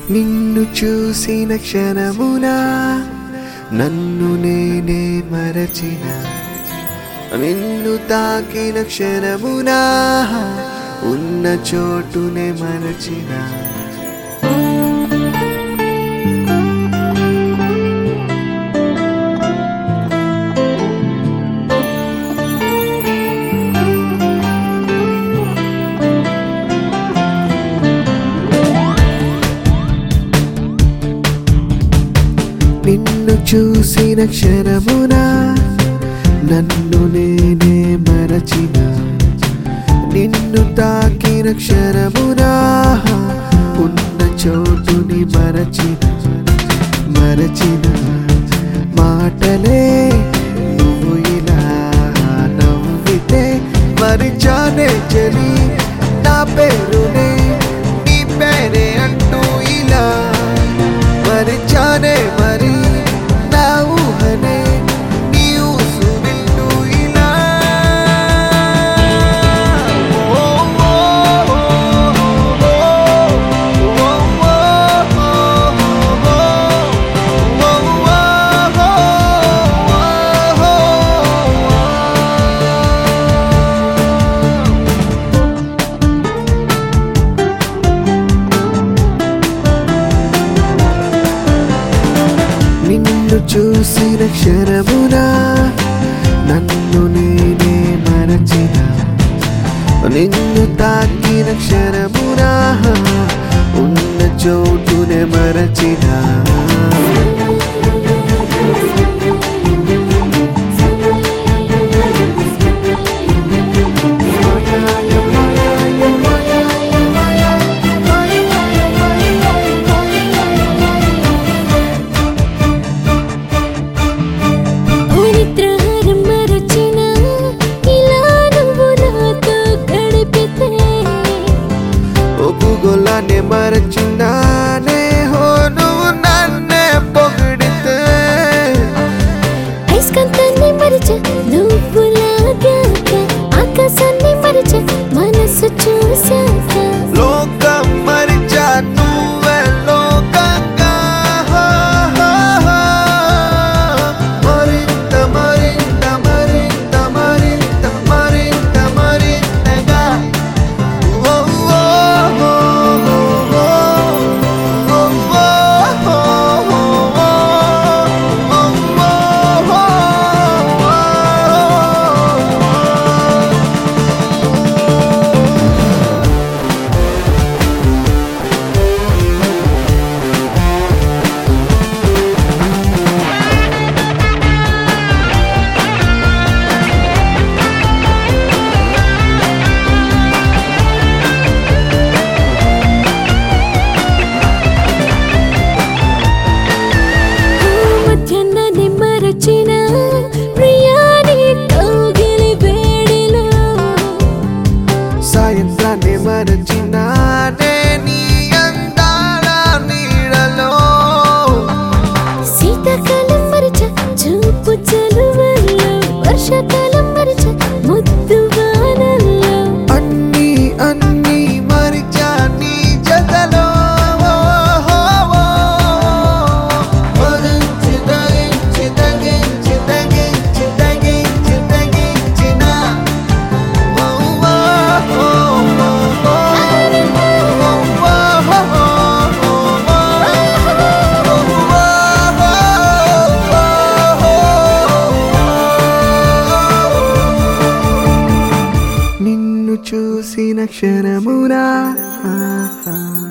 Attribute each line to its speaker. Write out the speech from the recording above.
Speaker 1: నిన్ను చూసిన క్షణమునా నన్ను నేనే మరచిన నిన్ను తాకిన క్షణమునా ఉన్న చోటునే మరచిన నిన్ను చూసిన క్షణమునా నన్ను నేనే మరచిన నిన్ను తాకిన క్షణమునా ఉన్న చోటుని మరచిన మరచిన మాటలే నువ్వు ఇలా నవ్వితే మరిచానే చలి నా పేరునే నీ పేరే అంటూ ఇలా మరిచానే మరి నా ఊహనే నీ ఊసు వింటూ ఇలా ఓ, ఓ, ఓ, ఓ, ఓ, నిన్ను చూసిన క్షణమునా నన్ను నేనే మరచిన నిన్ను తాకిన క్షణమునా ఉన్న చోటునే మరచిన
Speaker 2: నిద్రహారం మరచిన ఇలా నువ్వు నాతో గడిపితే
Speaker 1: ఒప్పుగోలానే మరచినానే హో నువ్వు నన్నే పొగిడితే
Speaker 2: ఐస్కంతాన్ని మరిచ నువ్వు లాగాక ఆకాశాన్ని మరిచ మనసు చూశాక
Speaker 1: లోకం మరిచా నువ్వే లోకంగా హో, హో, హో. మరింత మరింత మరింత మరింత మరింత మరింతగా ఓ, ఓ, ఓ, ఓ, ఓ. ఓ, ఓ, ఓ, ఓ, ఓ. ఓ, ఓ, ఓ, ఓ.
Speaker 2: మధ్యాహ్నాన్ని మరచిన ప్రియాని కౌగిలి వేడిలో
Speaker 1: సాయంత్రాన్ని మరచినానే నీ అందాల నీడలో
Speaker 2: శీతాకాలం మరిచ చూపు చలువల్లో వర్షాకాలం మరిచ ముద్దు వానల్లో
Speaker 1: అన్ని అన్ని మరిచా నీ జతలో మరించి తగించి తగించి తగించి తగించి తగించిన ఓ, ఓ, ఓ, ఓ, నిన్ను చూసిన క్షణమునా ఆహా